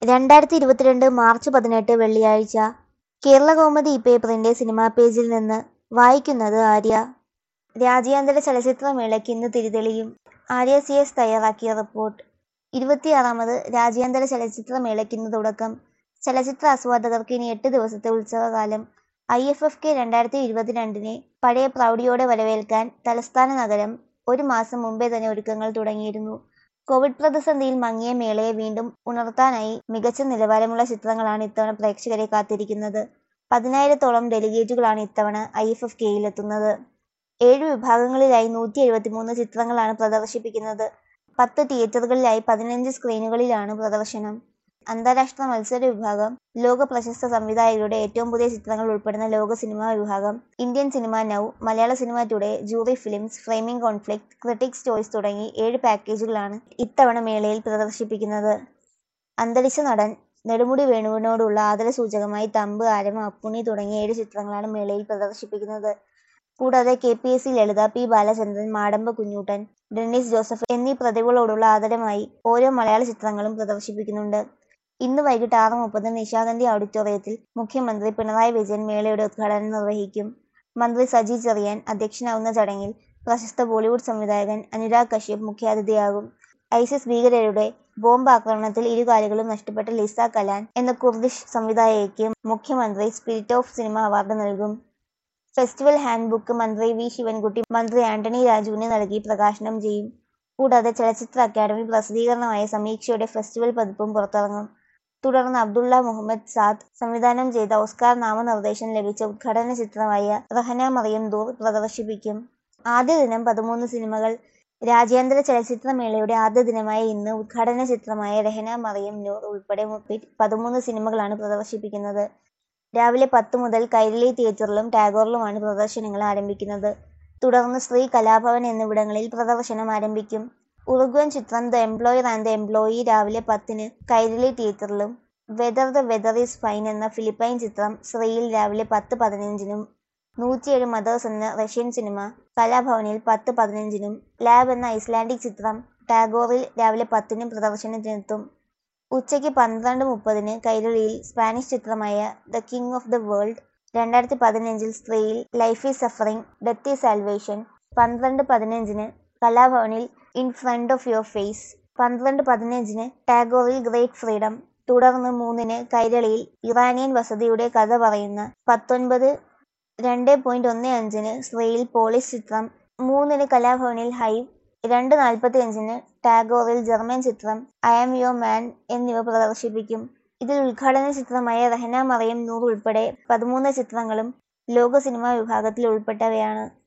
രണ്ടായിരത്തി ഇരുപത്തിരണ്ട് മാർച്ച് പതിനെട്ട് വെള്ളിയാഴ്ച കേരളകൗമുദി പേപ്പറിന്റെ സിനിമാ പേജിൽ നിന്ന് വായിക്കുന്നത് ആര്യ രാജ്യാന്തര ചലച്ചിത്രമേളയ്ക്ക് ഇന്ന് തിരിതെളിയും ആര്യ സി എസ് തയ്യാറാക്കിയ റിപ്പോർട്ട് ഇരുപത്തിയാറാമത് രാജ്യാന്തര ചലച്ചിത്രമേളയ്ക്ക് ഇന്ന് തുടക്കം ചലച്ചിത്ര ആസ്വാദകർക്ക് ഇനി എട്ട് ദിവസത്തെ ഉത്സവകാലം ഐ എഫ് എഫ് കെ രണ്ടായിരത്തി ഇരുപത്തിരണ്ടിനെ പഴയ പ്രൗഢിയോടെ വരവേൽക്കാൻ തലസ്ഥാന നഗരം ഒരു മാസം മുമ്പേ തന്നെ ഒരുക്കങ്ങൾ തുടങ്ങിയിരുന്നു കോവിഡ് പ്രതിസന്ധിയിൽ മങ്ങിയ മേളയെ വീണ്ടും ഉണർത്താനായി മികച്ച നിലവാരമുള്ള ചിത്രങ്ങളാണ് ഇത്തവണ പ്രേക്ഷകരെ കാത്തിരിക്കുന്നത് പതിനായിരത്തോളം ഡെലിഗേറ്റുകളാണ് ഇത്തവണ ഐ എഫ് എഫ് കെയിലെത്തുന്നത് ഏഴ് വിഭാഗങ്ങളിലായി നൂറ്റി എഴുപത്തിമൂന്ന് ചിത്രങ്ങളാണ് പ്രദർശിപ്പിക്കുന്നത് പത്ത് തിയേറ്ററുകളിലായി പതിനഞ്ച് സ്ക്രീനുകളിലാണ് പ്രദർശനം അന്താരാഷ്ട്ര മത്സര വിഭാഗം ലോക പ്രശസ്ത സംവിധായകരുടെ ഏറ്റവും പുതിയ ചിത്രങ്ങൾ ഉൾപ്പെടുന്ന ലോക സിനിമാ വിഭാഗം Indian cinema now Malayalam cinema today jury films framing conflict critics choice തുടങ്ങി ഏഴ് പാക്കേജുകളാണ് ഇത്തവണ മേളയിൽ പ്രദർശിപ്പിക്കുന്നത് അന്തരിച്ച നടൻ നെടുമുടി വേണുവിനോടുള്ള ആദരസൂചകമായി തമ്പ് ആരമ അപ്പുണ്ണി തുടങ്ങിയ ഏഴ് ചിത്രങ്ങളാണ് മേളയിൽ പ്രദർശിപ്പിക്കുന്നത് കൂടാതെ K P S C Lalitha P Balachandran Madampu Kunjukuttan Dennis Joseph എന്നീ പ്രതിഭകളോടുള്ള ആദരമായി ഓരോ മലയാള ചിത്രങ്ങളും പ്രദർശിപ്പിക്കുന്നുണ്ട് ഇന്ന് വൈകിട്ട് ആറ് മുപ്പതിന് നിശാഗന്ധി ഓഡിറ്റോറിയത്തിൽ മുഖ്യമന്ത്രി പിണറായി വിജയൻ മേളയുടെ ഉദ്ഘാടനം നിർവഹിക്കും മന്ത്രി സജി ചെറിയാൻ അധ്യക്ഷനാവുന്ന ചടങ്ങിൽ പ്രശസ്ത ബോളിവുഡ് സംവിധായകൻ അനുരാഗ് കശ്യപ് മുഖ്യാതിഥിയാകും ഐസിസ് ഭീകരരുടെ ബോംബ് ആക്രമണത്തിൽ ഇരുകാലുകളും നഷ്ടപ്പെട്ട ലിസ കലാൻ എന്ന കുർദിഷ് സംവിധായകയ്ക്ക് മുഖ്യമന്ത്രി സ്പിരിറ്റ് ഓഫ് സിനിമ അവാർഡ് നൽകും ഫെസ്റ്റിവൽ ഹാൻഡ് ബുക്ക് മന്ത്രി വി ശിവൻകുട്ടി മന്ത്രി ആന്റണി രാജുവിന് നൽകി പ്രകാശനം ചെയ്യും കൂടാതെ ചലച്ചിത്ര അക്കാദമി പ്രസിദ്ധീകരണമായ സമീക്ഷയുടെ ഫെസ്റ്റിവൽ പതിപ്പും പുറത്തിറങ്ങും തുടർന്ന് അബ്ദുള്ള മുഹമ്മദ് സാദ് സംവിധാനം ചെയ്ത ഓസ്കാർ നാമനിർദ്ദേശം ലഭിച്ച ഉദ്ഘാടന ചിത്രമായ റഹന മറിയം ദൂർ പ്രദർശിപ്പിക്കും ആദ്യ ദിനം പതിമൂന്ന് സിനിമകൾ രാജ്യാന്തര ചലച്ചിത്രമേളയുടെ ആദ്യ ദിനമായ ഇന്ന് ഉദ്ഘാടന ചിത്രമായ രഹന മറിയം നൂർ ഉൾപ്പെടെ പതിമൂന്ന് സിനിമകളാണ് പ്രദർശിപ്പിക്കുന്നത് രാവിലെ പത്ത് മുതൽ കൈരളി തിയേറ്ററിലും ടാഗോറിലുമാണ് പ്രദർശനങ്ങൾ ആരംഭിക്കുന്നത് തുടർന്ന് ശ്രീ കലാഭവൻ എന്നിവിടങ്ങളിൽ പ്രദർശനം ആരംഭിക്കും ഉറുഗ്വൻ ചിത്രം the employer and the employee രാവിലെ പത്തിന് കൈരളി തിയേറ്ററിലും whether the weather is fine എന്ന ഫിലിപ്പൈൻ ചിത്രം ശ്രീയിൽ രാവിലെ പത്ത് പതിനഞ്ചിനും നൂറ്റിയേഴ് മദേഴ്സ് എന്ന റഷ്യൻ സിനിമ കലാഭവനിൽ പത്ത് പതിനഞ്ചിനും ലാബ് എന്ന ഐസ്ലാൻഡിക് ചിത്രം ടാഗോറിൽ രാവിലെ പത്തിനും പ്രദർശനത്തിനെത്തും ഉച്ചയ്ക്ക് പന്ത്രണ്ട് മുപ്പതിന് കൈരളിയിൽ സ്പാനിഷ് ചിത്രമായ the king of the world രണ്ടായിരത്തി പതിനഞ്ചിൽ സ്ത്രീയിൽ life is suffering death is salvation പന്ത്രണ്ട് പതിനഞ്ചിന് കലാഭവനിൽ in front of your face പന്ത്രണ്ട് പതിനഞ്ചിന് ടാഗോറിൽ ഗ്രേറ്റ് ഫ്രീഡം തുടർന്ന് മൂന്നിന് കൈരളിയിൽ ഇറാനിയൻ വസതിയുടെ കഥ പറയുന്ന പത്തൊൻപത് രണ്ട് പോയിന്റ് ഒന്ന് അഞ്ചിന് സ്ത്രീയിൽ പോളിഷ് ചിത്രം മൂന്നിന് കലാഭവനിൽ ഹൈവ് രണ്ട് നാൽപ്പത്തി അഞ്ചിന് ടാഗോറിൽ ജർമ്മൻ ചിത്രം ഐ ആം യുവർ മാൻ എന്നിവ പ്രദർശിപ്പിക്കും ഇതിൽ ഉദ്ഘാടന ചിത്രമായ റഹന മറിയം നൂർ ഉൾപ്പെടെ പതിമൂന്ന് ചിത്രങ്ങളും ലോക സിനിമാ വിഭാഗത്തിൽ ഉൾപ്പെട്ടവയാണ്